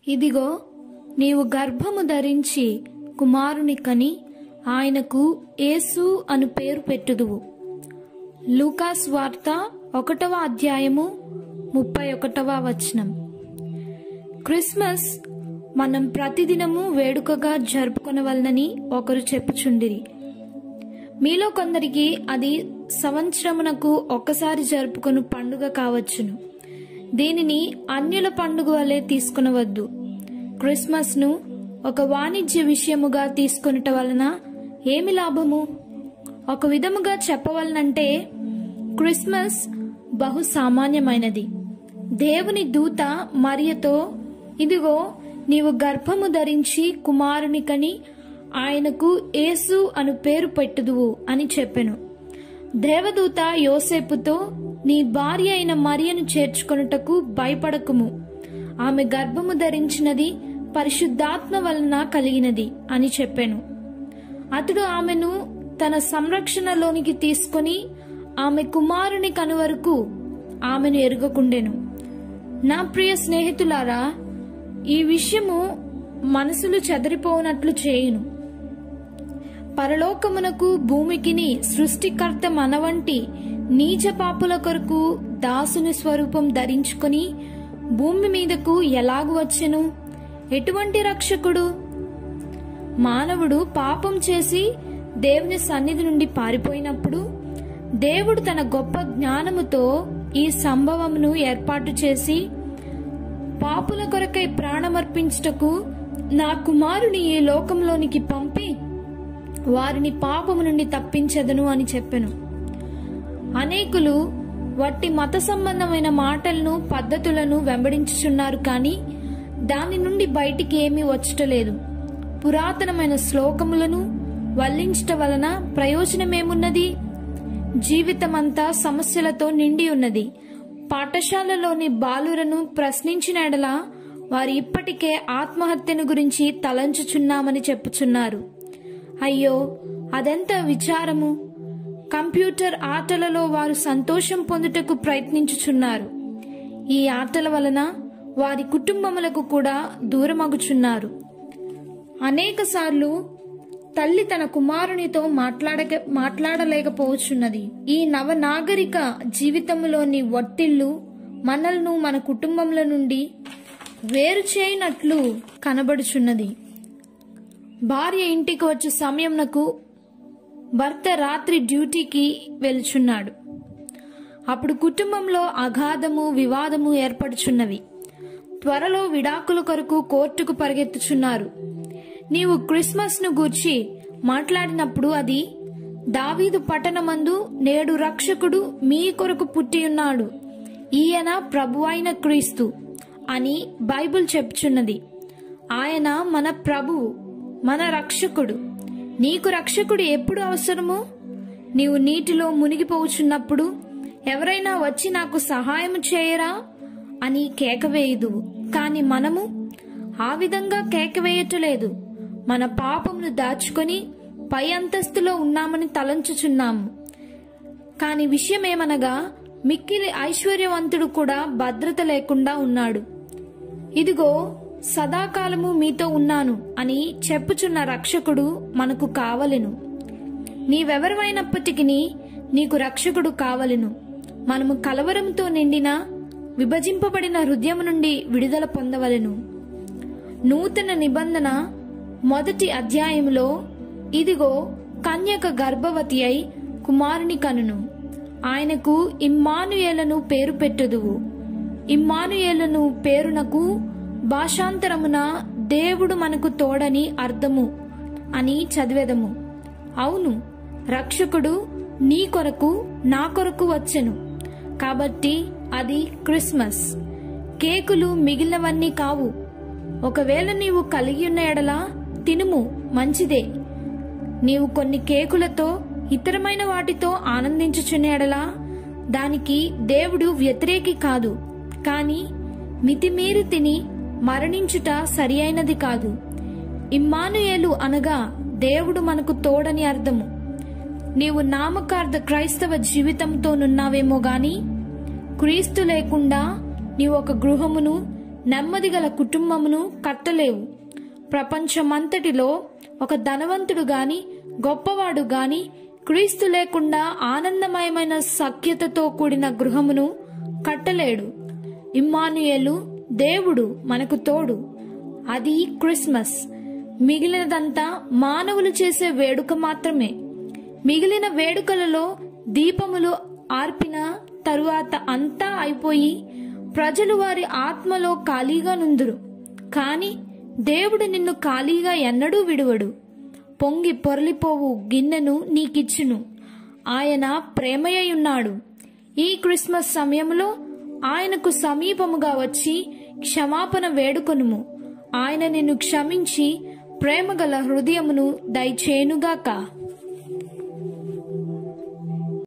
ఇదిగో నీవు గర్భము ధరించి కుమారుని కని ఆయనకు యేసు అను పేరు పెట్టుదువు లూకాస్ వార్త ఒకటవ అధ్యాయము ముప్పై ఒకటవ వచనం క్రిస్మస్ మనం ప్రతిదినము వేడుకగా జరుపుకొనవలనని ఒకరు చెప్పుచుండిరి మీలో కొందరికి అది సంవత్సరమునకు ఒక్కసారి జరుపుకొను పండుగ కావచ్చును దీనిని అన్యుల పండుగ వలె తీసుకునవద్దు క్రిస్మస్ను ఒక వాణిజ్య విషయముగా తీసుకొనుట వలన ఏమి లాభము ఒక విధముగా చెప్పవలనంటే క్రిస్మస్ బహు సామాన్యమైనది దేవుని దూత మరియతో ఇదిగో నీవు గర్భము ధరించి కుమారుని కని ఆయనకు యేసు అను పేరు పెట్టుదువు అని చెప్పెను దేవదూత యోసేపుతో నీ భార్య అయిన మరియను చేర్చుకొనుటకు భయపడకుము ఆమె గర్భము ధరించినది పరిశుద్ధాత్మ వలన కలిగినది అని చెప్పెను అతడు ఆమెను తన సంరక్షణలోనికి తీసుకొని ఆమె కుమారుని కనువరకు ఆమెను ఎరుగకుండెను నా ప్రియ స్నేహితులారా ఈ విషయము మనసులు చెదరిపోనట్లు చేయును పరలోకమునకు భూమికిని సృష్టికర్త మన వంటి నీచ పాపుల కొరకు దాసుని స్వరూపం ధరించుకొని భూమి మీదకు ఎలాగు వచ్చెను ఎటువంటి రక్షకుడు మానవుడు పాపం చేసి దేవుని సన్నిధి నుండి పారిపోయినప్పుడు దేవుడు తన గొప్ప జ్ఞానముతో ఈ సంభవమును ఏర్పాటు చేసి పాపుల కొరకై ప్రాణమర్పించుటకు నా కుమారుని ఈ లోకంలోనికి పంపి వారిని పాపము నుండి తప్పించదను అని చెప్పెను అనేకులు వట్టి మత సంబంధమైన మాటలను పద్ధతులను వెంబడించుచున్నారు కానీ దాని నుండి బయటికి ఏమీ వచ్చటలేదు పురాతనమైన శ్లోకములను వల్లించట వలన ప్రయోజనమేమున్నది జీవితమంతా సమస్యలతో నిండి ఉన్నది పాఠశాలలోని బాలురను ప్రశ్నించిన ఎడల వారు ఇప్పటికే ఆత్మహత్యను గురించి తలంచుచున్నామని చెప్పుచున్నారు అయ్యో అదెంత విచారము కంప్యూటర్ ఆటలలో వారు సంతోషం పొందుటకు ప్రయత్నించుచున్నారు ఈ ఆటల వలన వారి కుటుంబములకు కూడా దూరమగుచున్నారు అనేకసార్లు తల్లి తన కుమారునితో మాట్లాడక మాట్లాడలేకపోవచ్చున్నది ఈ నవనాగరిక జీవితంలోని ఒత్తిళ్లు మనల్ని మన కుటుంబముల నుండి వేరు చేయనట్లు కనబడుచున్నది భార్య ఇంటికి వచ్చే సమయంనకు భర్త రాత్రి డ్యూటీకి వెలుచున్నాడు అప్పుడు కుటుంబంలో అగాధము వివాదము ఏర్పడుచున్నవి త్వరలో విడాకుల కొరకు కోర్టుకు పరిగెత్తుచున్నారు నీవు క్రిస్మస్ ను గూర్చి మాట్లాడినప్పుడు అది దావీదు పట్టణమందు నేడు రక్షకుడు మీ కొరకు పుట్టియున్నాడు ఈయన ప్రభువైన క్రీస్తు అని బైబిల్ చెప్పుచున్నది ఆయన మన ప్రభువు మన రక్షకుడు నీకు రక్షకుడు ఎప్పుడు అవసరము నీవు నీటిలో మునిగిపోవుచున్నప్పుడు ఎవరైనా వచ్చి నాకు సహాయం చేయరా అని కేకవేయదు కాని మనము ఆ విధంగా కేకవేయటలేదు మన పాపమును దాచుకొని పై అంతస్తులో ఉన్నామని తలంచుచున్నాము కాని విషయమేమనగా మిక్కిలి ఐశ్వర్యవంతుడు కూడా భద్రత లేకుండా ఉన్నాడు ఇదిగో సదాకాలము మీతో ఉన్నాను అని చెప్పుచున్న రక్షకుడు మనకు కావలెను నీవెవరివైనప్పటికీ నీకు రక్షకుడు కావలెను మనము కలవరంతో నిండిన విభజింపబడిన హృదయం నుండి విడుదల పొందవలెను నూతన నిబంధన మొదటి అధ్యాయంలో ఇదిగో కన్యక గర్భవతి అయి కుమారుని కనును ఆయనకు ఇమ్మానుయేలను పేరు పెట్టుదువు ఇమ్మానుయేలను పేరునకు భాషాంతరమున దేవుడు మనకు తోడని అర్థము అని చదివేదము అవును రక్షకుడు నీ కొరకు నా కొరకు వచ్చెను కాబట్టి అది క్రిస్మస్ కేకులు మిగిలినవన్నీ కావు ఒకవేళ నీవు కలిగి ఉన్న ఎడల తినుము మంచిదే నీవు కొన్ని కేకులతో ఇతరమైన వాటితో ఆనందించుచున్న ఎడల దానికి దేవుడు వ్యతిరేకి కాదు కాని మితిమీరి తిని మరణించుట సరి అయినది కాదు ఇమ్మానుయేలు అనగా దేవుడు మనకు తోడని అర్థము నీవు నామకార్థ క్రైస్తవ జీవితంతో నున్నావేమో గాని క్రీస్తు లేకుండా నీవు ఒక గృహమును నెమ్మదిగల కుటుంబమును కట్టలేవు ప్రపంచమంతటిలో ఒక ధనవంతుడు గాని గొప్పవాడు గాని క్రీస్తు లేకుండా ఆనందమయమైన సఖ్యతతో కూడిన గృహమును కట్టలేడు ఇమ్మానుయేలు దేవుడు మనకు తోడు అది క్రిస్మస్ మిగిలినదంతా మానవులు చేసే వేడుక మాత్రమే మిగిలిన వేడుకలలో దీపములు ఆర్పిన తరువాత అంతా అయిపోయి ప్రజలు వారి ఆత్మలో ఖాళీగా నుందురు కాని దేవుడు నిన్ను ఖాళీగా ఎన్నడూ విడువడు పొంగి పొరలిపోవు గిన్నెను నీకిచ్చును ఆయన ప్రేమయ్యున్నాడు ఈ క్రిస్మస్ సమయంలో ఆయనకు సమీపముగా వచ్చి క్షమాపణ వేడుకొనుము ఆయన నిన్ను క్షమించి ప్రేమగల హృదయమును దయచేయునుగాక